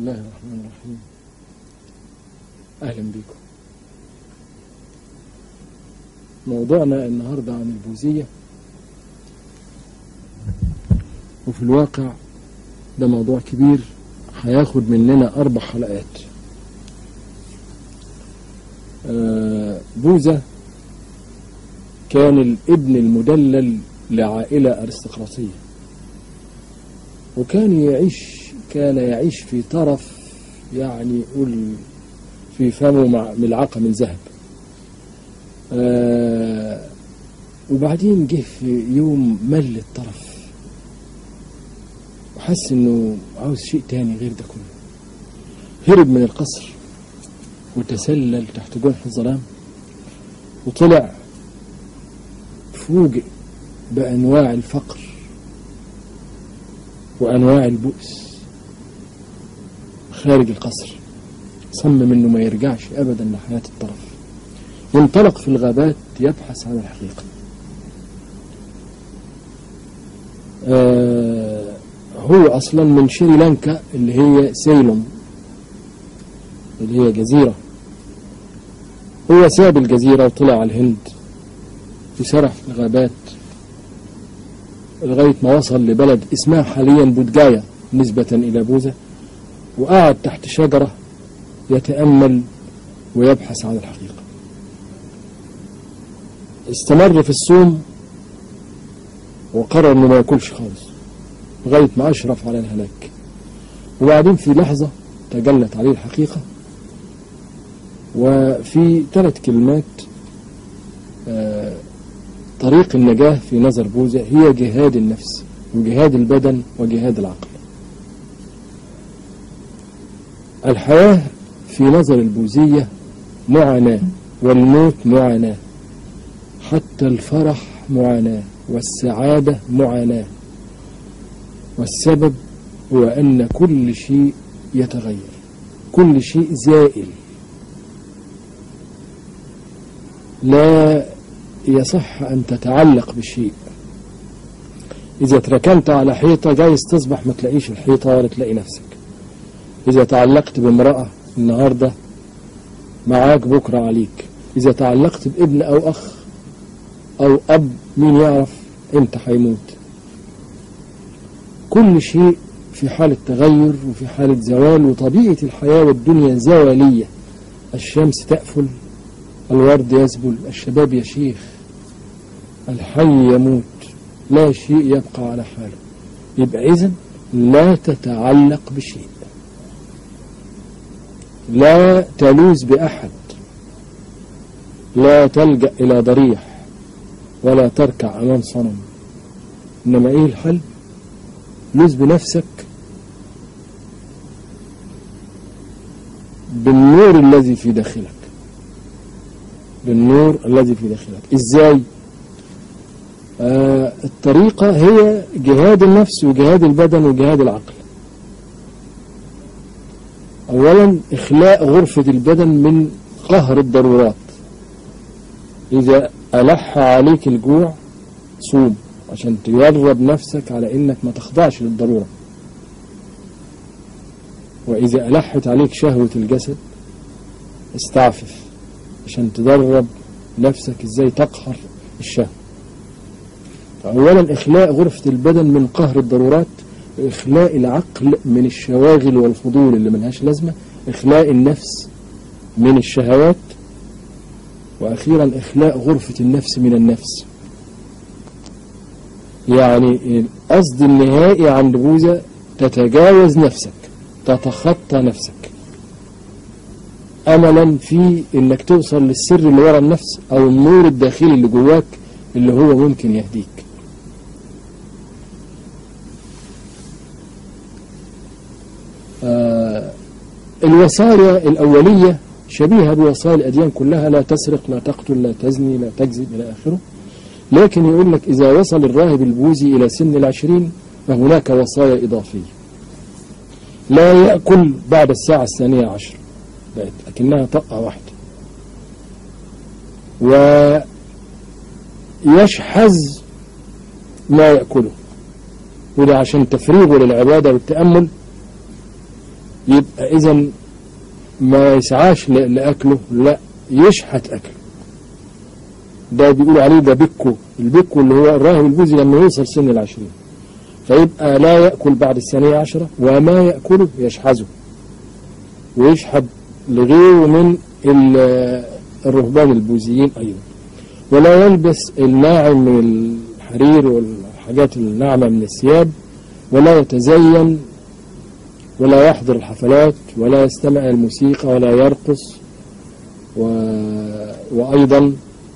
الله الرحمن الرحيم أهلا بكم موضوعنا النهاردة عن البوذية وفي الواقع ده موضوع كبير هياخد مننا أربع حلقات آه، بوذا كان الابن المدلل لعائلة أرستقراطية وكان يعيش كان يعيش في طرف يعني يقول في فمه مع ملعقة من ذهب آه وبعدين جه في يوم مل الطرف وحس انه عاوز شيء تاني غير ده كله هرب من القصر وتسلل تحت جنح الظلام وطلع فوجئ بأنواع الفقر وأنواع البؤس خارج القصر صمم انه ما يرجعش ابدا لحياة الطرف وانطلق في الغابات يبحث عن الحقيقة آه هو اصلا من شريلانكا اللي هي سيلون اللي هي جزيرة هو ساب الجزيرة وطلع على الهند وسرح في الغابات لغاية ما وصل لبلد اسمها حاليا بودجايا نسبة إلى بوذا وقعد تحت شجرة يتأمل ويبحث عن الحقيقة استمر في الصوم وقرر انه ما ياكلش خالص لغاية ما أشرف على الهلاك وبعدين في لحظة تجلت عليه الحقيقة وفي ثلاث كلمات آه طريق النجاة في نظر بوذا هي جهاد النفس وجهاد البدن وجهاد العقل الحياة في نظر البوذية معاناة والموت معاناة حتى الفرح معاناة والسعادة معاناة والسبب هو أن كل شيء يتغير كل شيء زائل لا يصح أن تتعلق بشيء إذا تركنت على حيطة جايز تصبح ما تلاقيش الحيطة ولا تلاقي نفسك إذا تعلقت بامرأة النهاردة معاك بكرة عليك إذا تعلقت بابن أو أخ أو أب مين يعرف إمتى هيموت كل شيء في حالة تغير وفي حالة زوال وطبيعة الحياة والدنيا زوالية الشمس تأفل الورد يذبل الشباب يشيخ الحي يموت لا شيء يبقى على حاله يبقى إذن لا تتعلق بشيء لا تلوذ بأحد لا تلجأ إلى ضريح ولا تركع أمام صنم إنما إيه الحل لوذ بنفسك بالنور الذي في داخلك بالنور الذي في داخلك إزاي آه الطريقة هي جهاد النفس وجهاد البدن وجهاد العقل أولا إخلاء غرفة البدن من قهر الضرورات إذا ألح عليك الجوع صوم عشان تدرب نفسك على إنك ما تخضعش للضرورة وإذا ألحت عليك شهوة الجسد استعفف عشان تدرب نفسك إزاي تقهر الشهوة فأولا إخلاء غرفة البدن من قهر الضرورات إخلاء العقل من الشواغل والفضول اللي ملهاش لازمة إخلاء النفس من الشهوات وأخيرا إخلاء غرفة النفس من النفس يعني القصد النهائي عند بوذا تتجاوز نفسك تتخطى نفسك أملا في إنك توصل للسر اللي ورا النفس أو النور الداخلي اللي جواك اللي هو ممكن يهديك آه الوصايا الأولية شبيهة بوصايا الأديان كلها لا تسرق لا تقتل لا تزني لا تكذب إلى آخره لكن يقول لك إذا وصل الراهب البوذي إلى سن العشرين فهناك وصايا إضافية لا يأكل بعد الساعة الثانية عشر بقت لكنها طقة واحدة ويشحذ ما يأكله وده عشان تفريغه للعبادة والتأمل يبقى إذا ما يسعاش ل- لأكله لا يشحت أكله ده بيقولوا عليه ده بكو البكو اللي هو الراهب البوذي لما يوصل سن العشرين فيبقى لا يأكل بعد الثانية عشرة وما يأكله يشحذه ويشحذ لغيره من ال- الرهبان البوذيين أيضا ولا يلبس الناعم من الحرير والحاجات الناعمة من الثياب ولا يتزين ولا يحضر الحفلات ولا يستمع إلى الموسيقى ولا يرقص و... وأيضا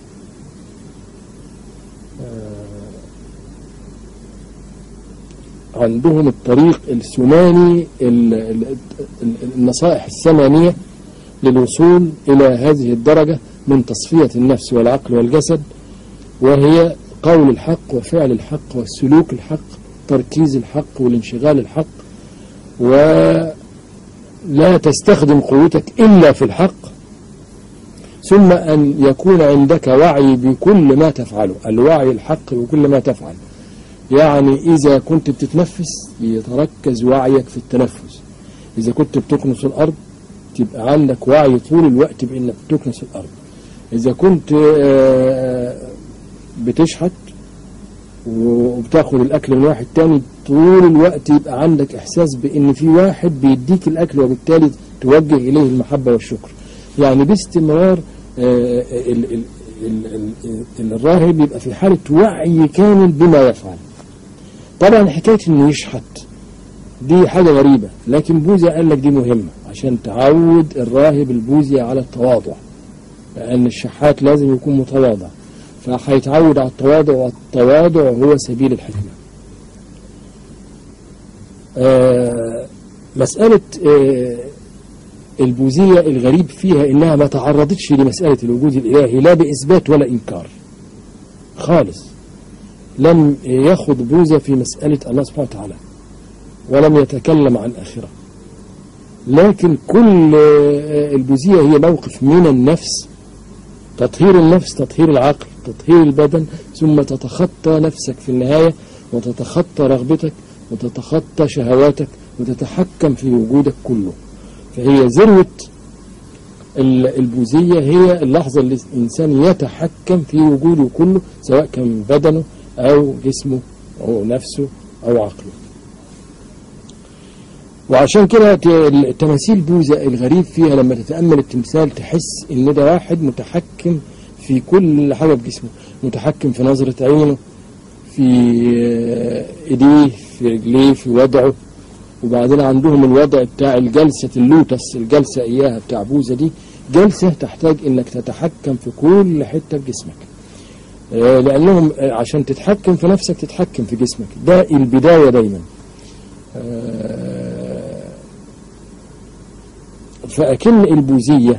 آه، عندهم الطريق السناني ال- ال- ال- النصائح الثمانية للوصول إلى هذه الدرجة من تصفية النفس والعقل والجسد وهي قول الحق وفعل الحق والسلوك الحق تركيز الحق والانشغال الحق ولا تستخدم قوتك إلا في الحق ثم أن يكون عندك وعي بكل ما تفعله الوعي الحق بكل ما تفعل يعني إذا كنت بتتنفس يتركز وعيك في التنفس إذا كنت بتكنس الأرض تبقى عندك وعي طول الوقت بأنك بتكنس الأرض إذا كنت آه، بتشحت وبتاخد الأكل من واحد تاني طول الوقت يبقى عندك إحساس بأن في واحد بيديك الأكل وبالتالي توجه إليه المحبة والشكر يعني باستمرار آه، ال- ال- ال- ال- الراهب يبقى في حالة وعي كامل بما يفعل طبعا حكاية انه يشحت دي حاجة غريبة لكن بوذا قال لك دي مهمة عشان تعود الراهب البوذي على التواضع لأن الشحات لازم يكون متواضع فهيتعود على التواضع والتواضع هو سبيل الحكمة آه مسألة آه البوذية الغريب فيها إنها ما تعرضتش لمسألة الوجود الإلهي لا بإثبات ولا إنكار خالص لم يخض بوذا في مسألة الله سبحانه وتعالى ولم يتكلم عن آخرة لكن كل آه، البوذية هي موقف من النفس تطهير النفس تطهير العقل تطهير البدن ثم تتخطى نفسك في النهاية وتتخطى رغبتك وتتخطى شهواتك وتتحكم في وجودك كله فهي ذروة ال- البوذية هي اللحظة اللي الإنسان يتحكم في وجوده كله سواء كان بدنه أو جسمه أو نفسه أو عقله وعشان كده ت- التماثيل بوذا الغريب فيها لما تتأمل التمثال تحس إن ده واحد متحكم في كل حاجة في جسمه متحكم في نظرة عينه في آه، ايديه في رجليه في وضعه وبعدين عندهم الوضع بتاع الجلسة اللوتس الجلسة إياها بتاع بوذا دي جلسة تحتاج إنك تتحكم في كل حتة في جسمك آه، لأنهم آه، عشان تتحكم في نفسك تتحكم في جسمك ده البداية دايما آه، فأكن البوذية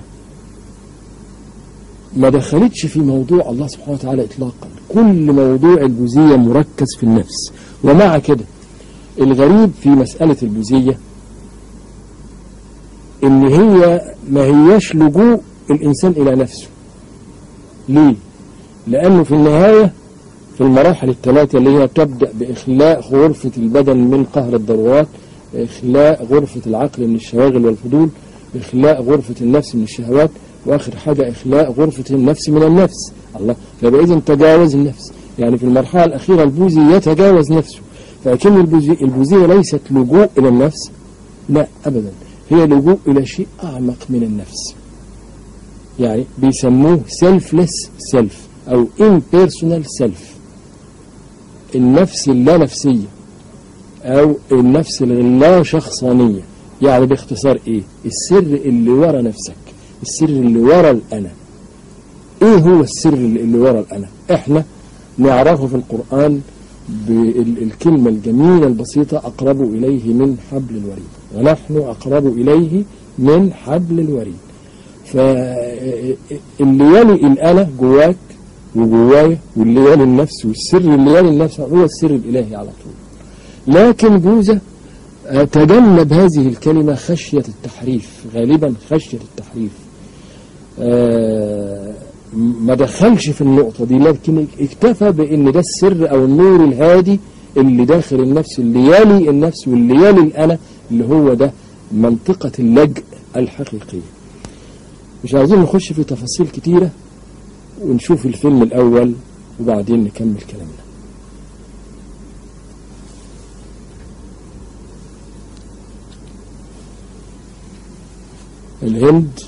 ما دخلتش في موضوع الله سبحانه وتعالى إطلاقا كل موضوع البوذية مركز في النفس ومع كده الغريب في مسألة البوذية إن هي ما هياش لجوء الإنسان إلى نفسه ليه؟ لأنه في النهاية في المراحل الثلاثة اللي هي تبدأ بإخلاء غرفة البدن من قهر الضرورات إخلاء غرفة العقل من الشواغل والفضول إخلاء غرفة النفس من الشهوات وآخر حاجة إخلاء غرفة النفس من النفس الله فيبقى إذن تجاوز النفس يعني في المرحلة الأخيرة البوذي يتجاوز نفسه فلكن البوذي- البوذية ليست لجوء إلى النفس لا أبدا هي لجوء إلى شيء أعمق من النفس يعني بيسموه selfless self أو impersonal self النفس اللا نفسية أو النفس اللا شخصانية يعني باختصار إيه السر اللي ورا نفسك السر اللي ورا الأنا إيه هو السر اللي اللي ورا الأنا إحنا نعرفه في القرآن بالكلمة الجميلة البسيطة أقرب إليه من حبل الوريد ونحن أقرب إليه من حبل الوريد فاللي يلي الأنا جواك وجوايا واللي يلي النفس والسر اللي يلي النفس هو السر الإلهي على طول لكن بوذا آه، تجنب هذه الكلمة خشية التحريف غالبا خشية التحريف آه، ما دخلش في النقطة دي لكن اكتفى بأن ده السر أو النور الهادي اللي داخل النفس اللي يلي النفس واللي يلي الأنا اللي هو ده منطقة اللجء الحقيقية مش عايزين نخش في تفاصيل كتيرة ونشوف الفيلم الأول وبعدين نكمل كلامنا الهند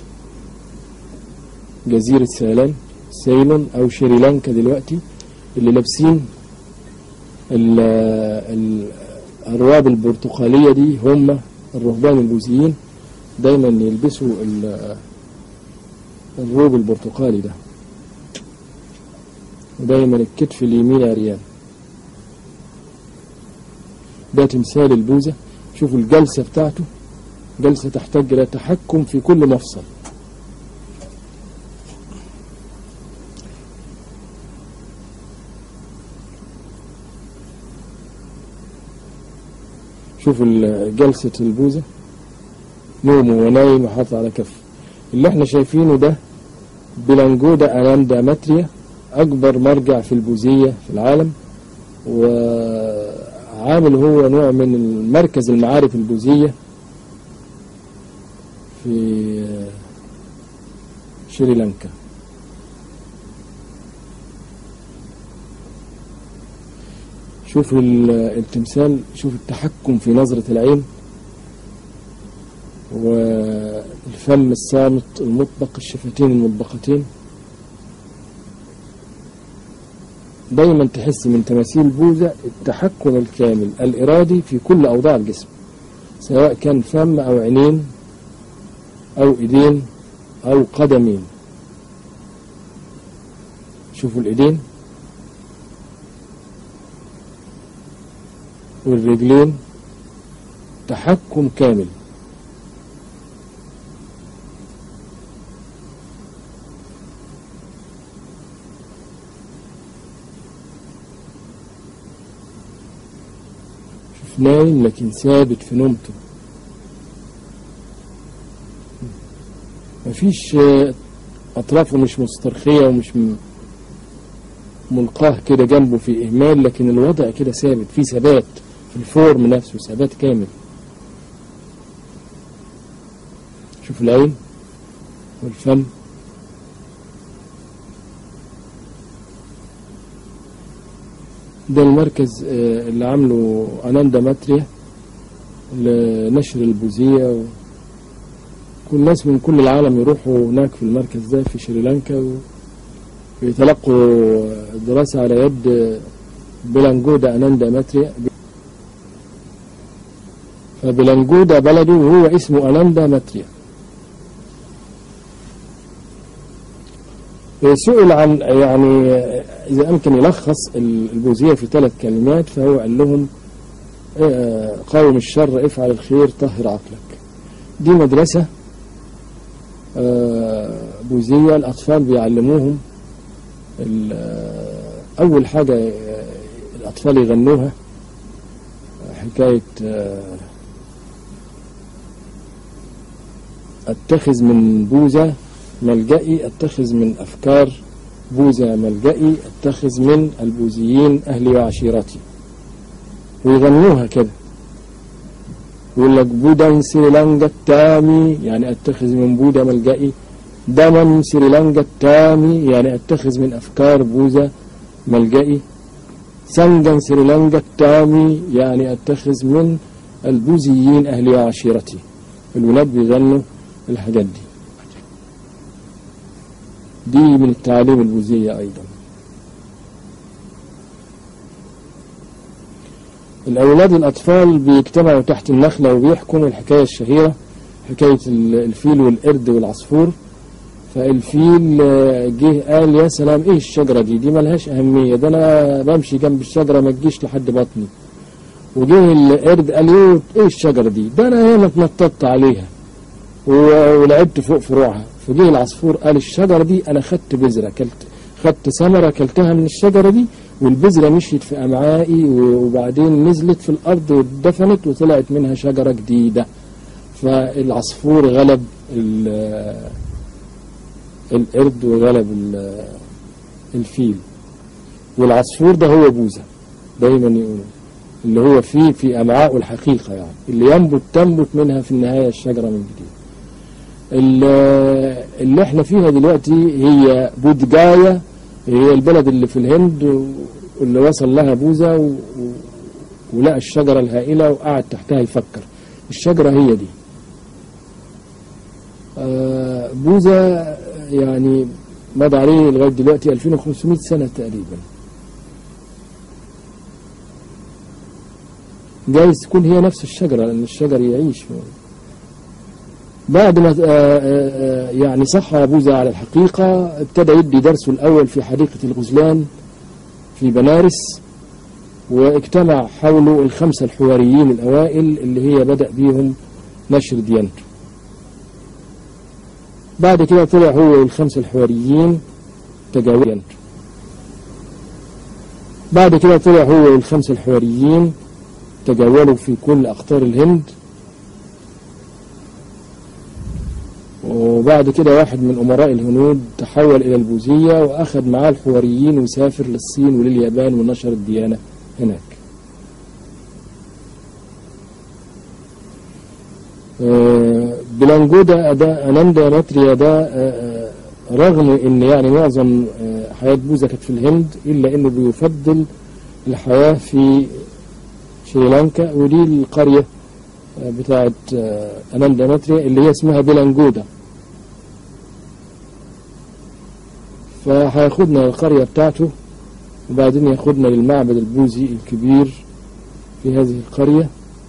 جزيرة سيلان سيلون أو شريلانكا دلوقتي اللي لابسين ال- ال- الأرواب البرتقالية دي هم الرهبان البوذيين دايما يلبسوا ال- الروب البرتقالي ده ودايما الكتف اليمين عريان ده تمثال البوذا شوفوا الجلسة بتاعته جلسة تحتاج إلى تحكم في كل مفصل شوفوا ال- جلسة البوذا نومه ونايم وحاطط على كف اللي احنا شايفينه ده بلانجودا أناندا ماتريا أكبر مرجع في البوذية في العالم وعامل هو نوع من المركز المعارف البوذية في شريلانكا شوف ال- التمثال شوف التحكم في نظرة العين والفم الصامت المطبق الشفتين المطبقتين دايما تحس من تماثيل بوذا التحكم الكامل الإرادي في كل أوضاع الجسم سواء كان فم أو عينين أو إيدين أو قدمين شوفوا الإيدين والرجلين تحكم كامل شوف نايم لكن ثابت في نومته مفيش آه، أطرافه مش مسترخية ومش م- ملقاه كده جنبه في إهمال لكن الوضع كده ثابت في ثبات في الفورم نفسه ثبات كامل شوف العين والفم ده المركز آه، اللي عامله أناندا ماتريا لنشر البوذية و... كل الناس من كل العالم يروحوا هناك في المركز ده في شريلانكا ويتلقوا دراسة على يد بلانجودا أناندا ماتريا فبلانجودا بلده وهو اسمه أناندا ماتريا سئل عن يعني إذا أمكن يلخص البوذية في ثلاث كلمات فهو قال لهم آه، قاوم الشر افعل الخير طهر عقلك دي مدرسة آه، بوذية الأطفال بيعلموهم ال- آه، أول حاجة آه، الأطفال يغنوها حكاية آه، أتخذ من بوذا ملجئي أتخذ من أفكار بوذا ملجئي أتخذ من البوذيين أهلي وعشيرتي ويغنوها كده يقول لك بودا سريلانجا التامي يعني أتخذ من بودا ملجئي دما سريلانجا التامي يعني أتخذ من أفكار بوذا ملجئي سنجا سريلانجا التامي يعني أتخذ من البوذيين أهلي وعشيرتي الولاد بيغنوا الحاجات دي دي من التعاليم البوذية أيضا الأولاد الأطفال بيجتمعوا تحت النخلة وبيحكوا الحكاية الشهيرة حكاية ال- الفيل والقرد والعصفور فالفيل آه، جه قال يا سلام ايه الشجرة دي دي ملهاش أهمية ده أنا بمشي جنب الشجرة ما تجيش لحد بطني وجه القرد قال ايه ايه الشجرة دي ده أنا ياما اتنططت عليها و- ولعبت فوق فروعها فجه العصفور قال الشجرة دي أنا خدت بذرة كلت خدت ثمرة كلتها من الشجرة دي والبذرة مشيت في أمعائي و- وبعدين نزلت في الأرض واتدفنت وطلعت منها شجرة جديدة فالعصفور غلب ال- القرد وغلب ال- الفيل والعصفور ده هو بوذا دايما يقولوا اللي هو فيه في أمعاء الحقيقة يعني اللي ينبت تنبت منها في النهاية الشجرة من جديد ال- اللي احنا فيها دلوقتي هي بودجايا هي البلد اللي في الهند واللي وصل لها بوذا و- و- ولقى الشجرة الهائلة وقعد تحتها يفكر الشجرة هي دي آه، بوذا يعني مضى عليه لغاية دلوقتي 2500 سنة تقريبا جايز تكون هي نفس الشجرة لأن الشجر يعيش بعد ما آه، آه، آه، يعني صح بوذا على الحقيقة ابتدى يدي درسه الأول في حديقة الغزلان في بنارس واجتمع حوله الخمسة الحواريين الأوائل اللي هي بدأ بيهم نشر ديانته بعد كده طلع هو والخمسة الحواريين تجاوز ديانته بعد كده طلع هو والخمسة الحواريين تجولوا في كل أقطار الهند وبعد كده واحد من أمراء الهنود تحول إلى البوذية وأخذ معاه الحواريين وسافر للصين ولليابان ونشر الديانة هناك آه، بلانجودا ده أناندا ماتريا ده آه، آه، رغم ان يعني معظم آه، حياة بوذا كانت في الهند الا انه بيفضل الحياة في شريلانكا ودي القرية آه، بتاعت آه، أناندا ماتريا اللي هي اسمها بلانجودا فهياخدنا القرية بتاعته وبعدين ياخدنا للمعبد البوذي الكبير في هذه القرية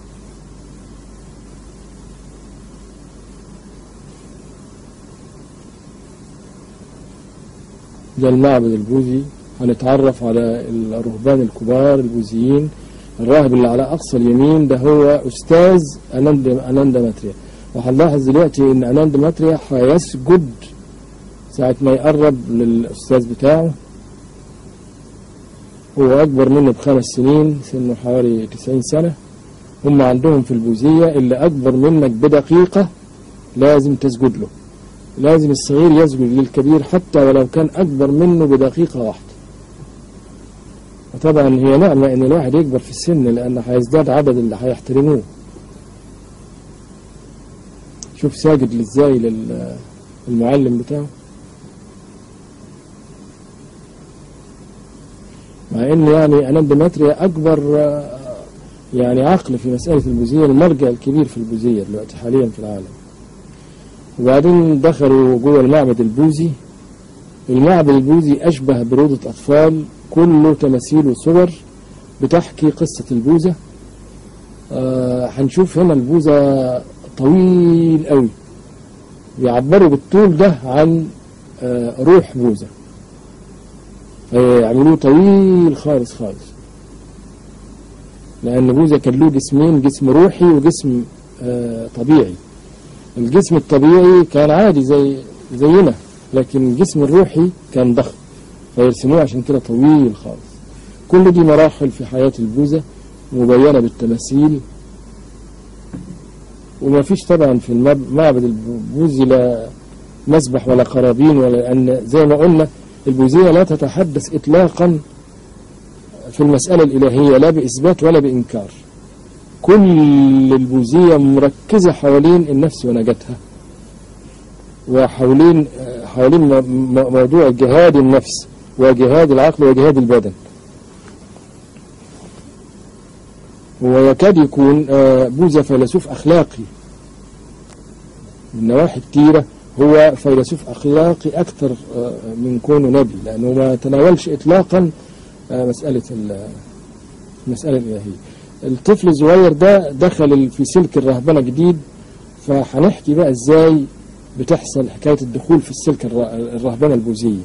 ده المعبد البوذي هنتعرف على الرهبان الكبار البوذيين الراهب اللي على أقصى اليمين ده هو أستاذ أناند أناند ماتريا وهنلاحظ دلوقتي إن أناند ماتريا هيسجد ساعة ما يقرب للأستاذ بتاعه هو أكبر منه بخمس سنين سنه حوالي 90 سنة هم عندهم في البوذية اللي أكبر منك بدقيقة لازم تسجد له لازم الصغير يسجد للكبير حتى ولو كان أكبر منه بدقيقة واحدة وطبعا هي نعمة إن الواحد يكبر في السن لأن هيزداد عدد اللي هيحترموه شوف ساجد ازاي للمعلم بتاعه مع ان يعني اناند ماتريا اكبر آه، يعني عقل في مسألة البوذية المرجع الكبير في البوذية دلوقتي حاليا في العالم وبعدين دخلوا جوه المعبد البوذي المعبد البوذي أشبه بروضة أطفال كله تماثيل وصور بتحكي قصة البوذا آه، هنشوف هنا البوذا طويل قوي بيعبروا بالطول ده عن آه، روح بوذا يعملوه طويل خالص خالص لأن بوذا كان له جسمين جسم روحي وجسم آه، طبيعي الجسم الطبيعي كان عادي زي زينا لكن الجسم الروحي كان ضخم فيرسموه عشان كده طويل خالص كل دي مراحل في حياة البوذا مبينة بالتماثيل وما فيش طبعا في المعبد البوذي لا مسبح ولا قرابين ولا أن زي ما قلنا البوذية لا تتحدث إطلاقا في المسألة الإلهية لا بإثبات ولا بإنكار كل البوذية مركزة حوالين النفس ونجاتها وحوالين حوالين م- م- موضوع جهاد النفس وجهاد العقل وجهاد البدن ويكاد يكون آه، بوذا فيلسوف أخلاقي من نواحي كتيرة هو فيلسوف أخلاقي أكثر آه، من كونه نبي لأنه ما تناولش إطلاقا آه، مسألة ال- المسألة الإلهية الطفل الصغير ده دخل في سلك الرهبنة جديد فهنحكي بقى ازاي بتحصل حكاية الدخول في السلك الر- الرهبنة البوذية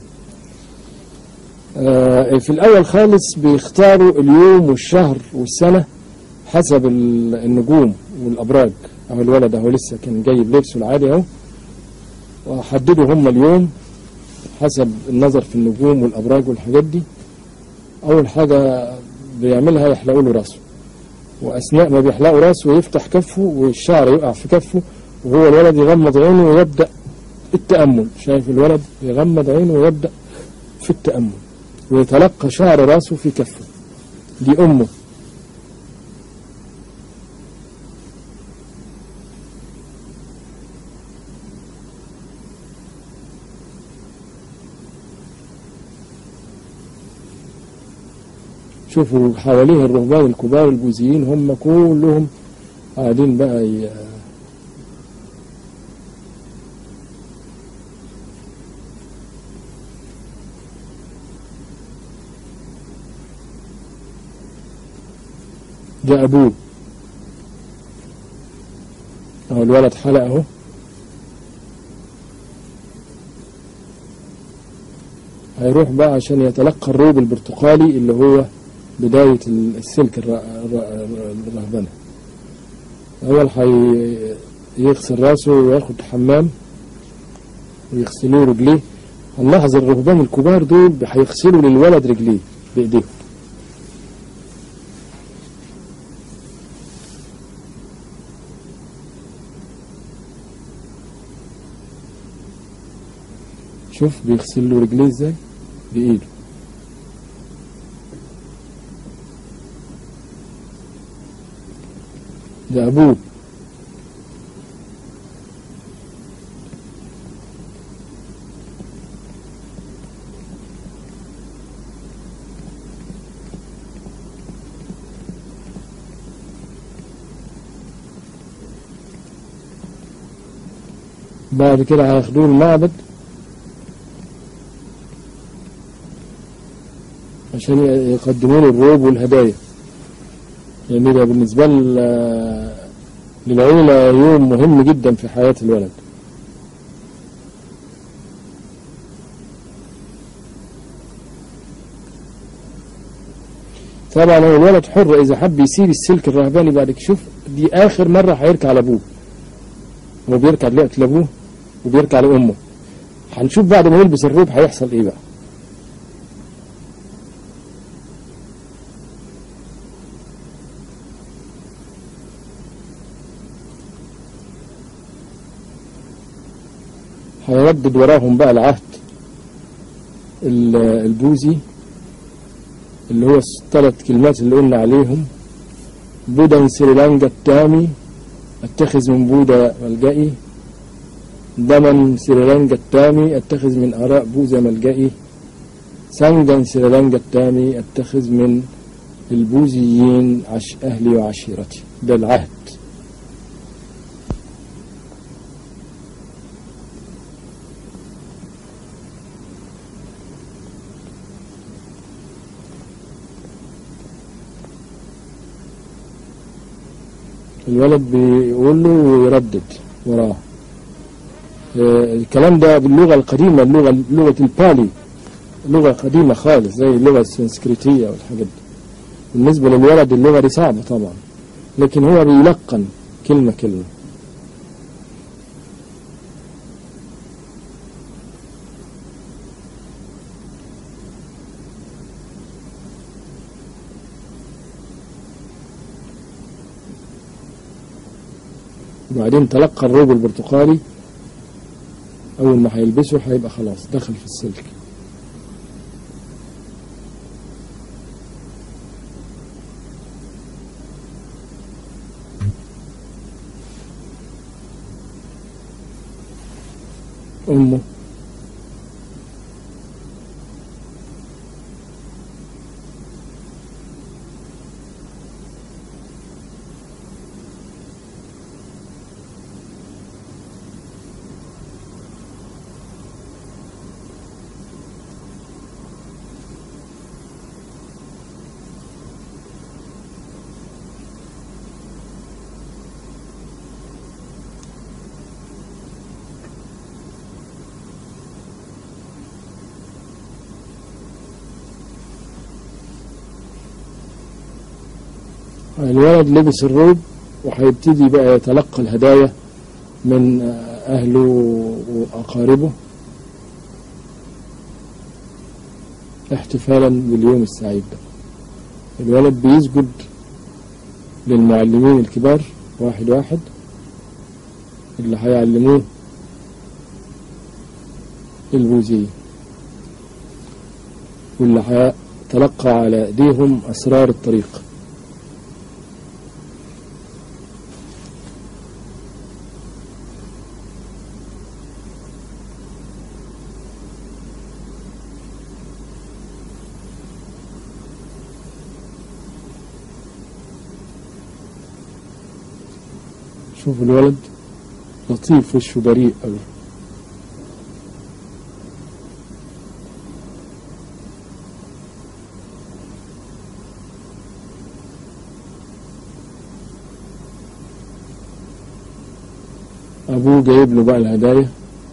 آه، في الأول خالص بيختاروا اليوم والشهر والسنة حسب ال- النجوم والأبراج أهو الولد أهو لسه كان جايب لبسه العادي أهو وحددوا هم اليوم حسب النظر في النجوم والأبراج والحاجات دي أول حاجة بيعملها يحلقوا له راسه وأثناء ما بيحلقوا راسه يفتح كفه والشعر يقع في كفه وهو الولد يغمض عينه ويبدأ التأمل شايف الولد يغمض عينه ويبدأ في التأمل ويتلقى شعر راسه في كفه دي أمه شوفوا حواليه الرهبان الكبار البوذيين هم كلهم قاعدين بقى ي... ده أبوه أهو الولد حلق أهو هيروح بقى عشان يتلقى الروب البرتقالي اللي هو بداية السلك الر- الر- الرهبنة أول حي يغسل راسه وياخد حمام ويغسلوه رجليه هنلاحظ الرهبان الكبار دول هيغسلوا للولد رجليه بإيديهم شوف بيغسل له رجليه ازاي بإيده ده أبوه بعد كده هياخدوه المعبد عشان يقدموا له الروب والهدايا يعني ده بالنسبة لل- للعيلة يوم مهم جدا في حياة الولد طبعا هو الولد حر إذا حب يسيب السلك الرهباني بعد كده شوف دي آخر مرة هيركع لأبوه هو بيركع دلوقتي لأبوه وبيركع لأمه هنشوف بعد ما يلبس الروب هيحصل إيه بقى هيردد وراهم بقى العهد ال- البوذي اللي هو الثلاث كلمات اللي قلنا عليهم بودا سريلانجا التامي اتخذ من بودا ملجئي دما سريلانجا التامي اتخذ من آراء بوذا ملجئي سانجا سريلانجا التامي اتخذ من البوذيين عش أهلي وعشيرتي ده العهد الولد بيقول له ويردد وراه آه، الكلام ده باللغة القديمة اللغة لغة البالي لغة قديمة خالص زي اللغة السنسكريتية والحاجات دي بالنسبة للولد اللغة دي صعبة طبعا لكن هو بيلقن كلمة كلمة وبعدين تلقى الروب البرتقالي أول ما هيلبسه هيبقى خلاص دخل في السلك أمه الولد لبس الروب وهيبتدي بقى يتلقى الهدايا من أهله وأقاربه احتفالا باليوم السعيد ده الولد بيسجد للمعلمين الكبار واحد واحد اللي هيعلموه البوذية واللي هيتلقى على ايديهم اسرار الطريق شوف الولد لطيف وشه بريء قوي ابوه جايب له بقى الهدايا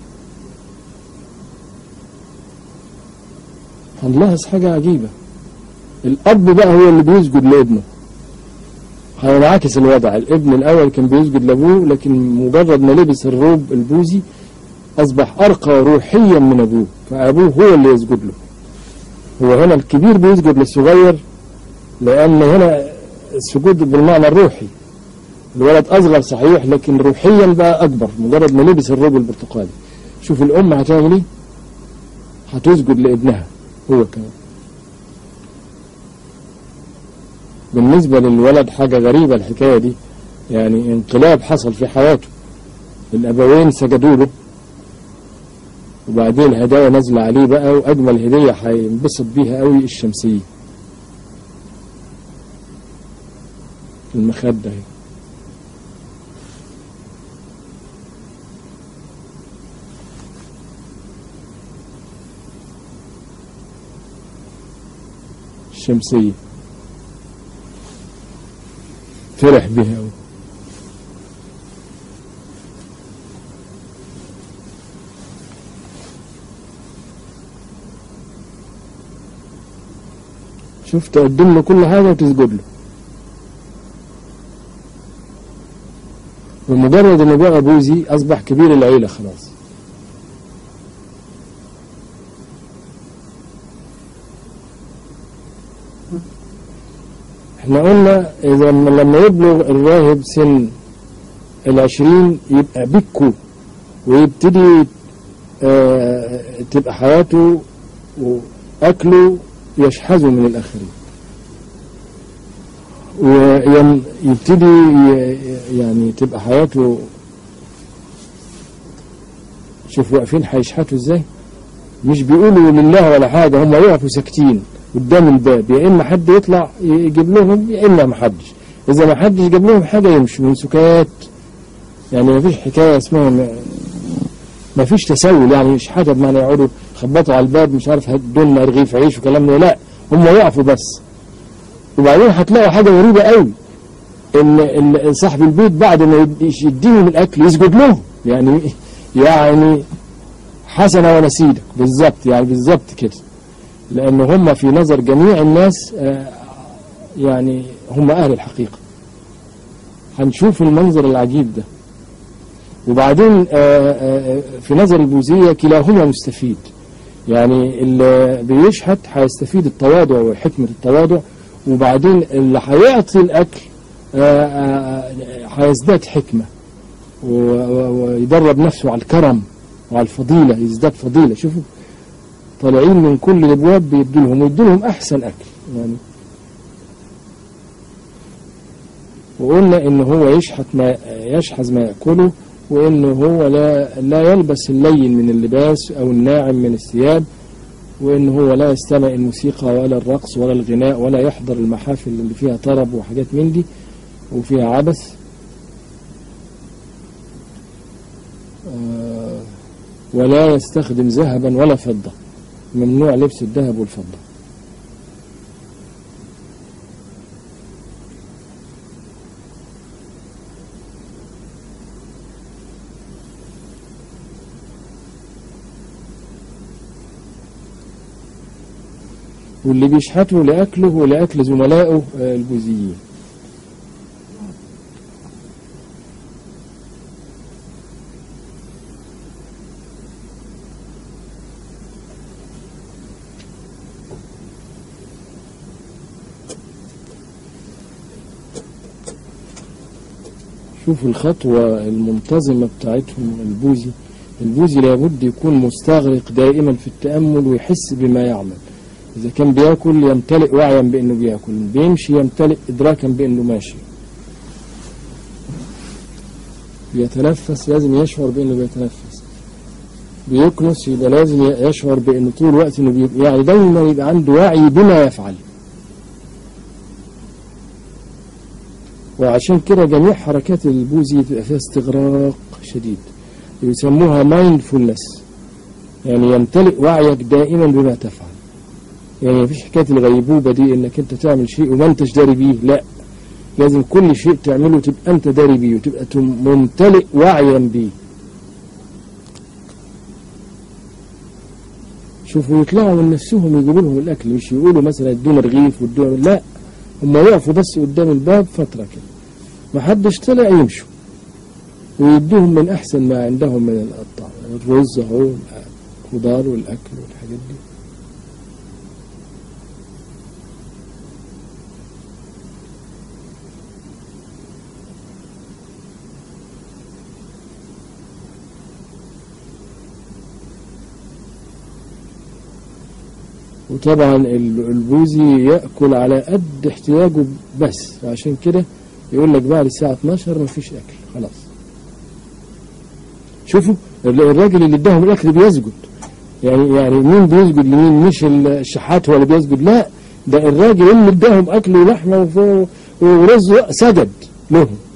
هنلاحظ حاجة عجيبة الأب بقى هو اللي بيسجد لابنه هينعكس الوضع الابن الأول كان بيسجد لأبوه لكن مجرد ما لبس الروب البوذي أصبح أرقى روحيا من أبوه فأبوه هو اللي يسجد له هو هنا الكبير بيسجد للصغير لأن هنا السجود بالمعنى الروحي الولد أصغر صحيح لكن روحيا بقى أكبر مجرد ما لبس الروب البرتقالي شوف الأم هتعمل إيه هتسجد لابنها هو كمان بالنسبة للولد حاجة غريبة الحكاية دي يعني انقلاب حصل في حياته الأبوين سجدوا له وبعدين الهدايا نازلة عليه بقى وأجمل هدية هينبسط بيها قوي الشمسية المخدة اهي الشمسية فرح بها أوي. شوف تقدم له كل حاجة وتسجد له بمجرد انه بقى بوزي اصبح كبير العيلة خلاص احنا قلنا اذا لما يبلغ الراهب سن العشرين يبقى بكو ويبتدي آه تبقى حياته واكله يشحذه من الاخرين ويبتدي يعني تبقى حياته شوف واقفين هيشحتوا ازاي مش بيقولوا لله ولا حاجه هم يقفوا ساكتين قدام الباب يا اما حد يطلع يجيب لهم يا اما ما حدش اذا ما حدش جاب لهم حاجه يمشوا من سكات يعني ما فيش حكايه اسمها ما, ما فيش تسول يعني مش حاجه بمعنى يقعدوا يخبطوا على الباب مش عارف هدوا لنا رغيف عيش وكلام ده لا هم يقفوا بس وبعدين هتلاقوا حاجه غريبه قوي ان صاحب البيت بعد ما يديهم الاكل يسجد لهم يعني يعني حسنه ونسيدك بالظبط يعني بالظبط كده لأن هم في نظر جميع الناس يعني هم أهل الحقيقة هنشوف المنظر العجيب ده وبعدين في نظر البوذية كلاهما مستفيد يعني اللي بيشحت هيستفيد التواضع وحكمة التواضع وبعدين اللي هيعطي الأكل هيزداد حكمة ويدرب نفسه على الكرم وعلى الفضيلة يزداد فضيلة شوفوا طالعين من كل الابواب بيدوا لهم ويدوا لهم احسن اكل يعني وقلنا ان هو يشحت ما يشحذ ما ياكله وان هو لا لا يلبس اللين من اللباس او الناعم من الثياب وان هو لا يستمع الموسيقى ولا الرقص ولا الغناء ولا يحضر المحافل اللي فيها طرب وحاجات من دي وفيها عبث ولا يستخدم ذهبا ولا فضه ممنوع لبس الذهب والفضة واللي بيشحتوا لأكله ولأكل زملائه البوذيين شوف الخطوة المنتظمة بتاعتهم البوذي البوذي لابد يكون مستغرق دائما في التأمل ويحس بما يعمل إذا كان بياكل يمتلئ وعيا بأنه بياكل بيمشي يمتلئ إدراكا بأنه ماشي بيتنفس لازم يشعر بأنه بيتنفس بيكنس يبقى لازم يشعر بأنه طول الوقت إنه بي... يعني دايما يبقى عنده وعي بما يفعل وعشان كده جميع حركات البوذي تبقى فيها استغراق شديد يسموها مايندفولنس يعني يمتلئ وعيك دائما بما تفعل يعني مفيش حكايه الغيبوبه دي انك انت تعمل شيء وما انتش داري بيه لا لازم كل شيء تعمله تبقى انت داري بيه وتبقى تم- ممتلئ وعيا بيه شوفوا يطلعوا من نفسهم يجيبوا لهم الاكل مش يقولوا مثلا ادونا رغيف وادونا لا هم يقفوا بس قدام الباب فتره كده ما حدش طلع يمشوا ويدوهم من احسن ما عندهم من الطعام الرز اهو الخضار والاكل والحاجات دي وطبعا ال- البوذي ياكل على قد احتياجه بس عشان كده يقول لك بعد الساعه 12 ما فيش اكل خلاص شوفوا ال- الراجل اللي اداهم الاكل بيسجد يعني يعني مين بيسجد لمين مش ال- الشحات هو اللي بيسجد لا ده الراجل اللي اداهم اكل ولحمه وف- ورز سجد لهم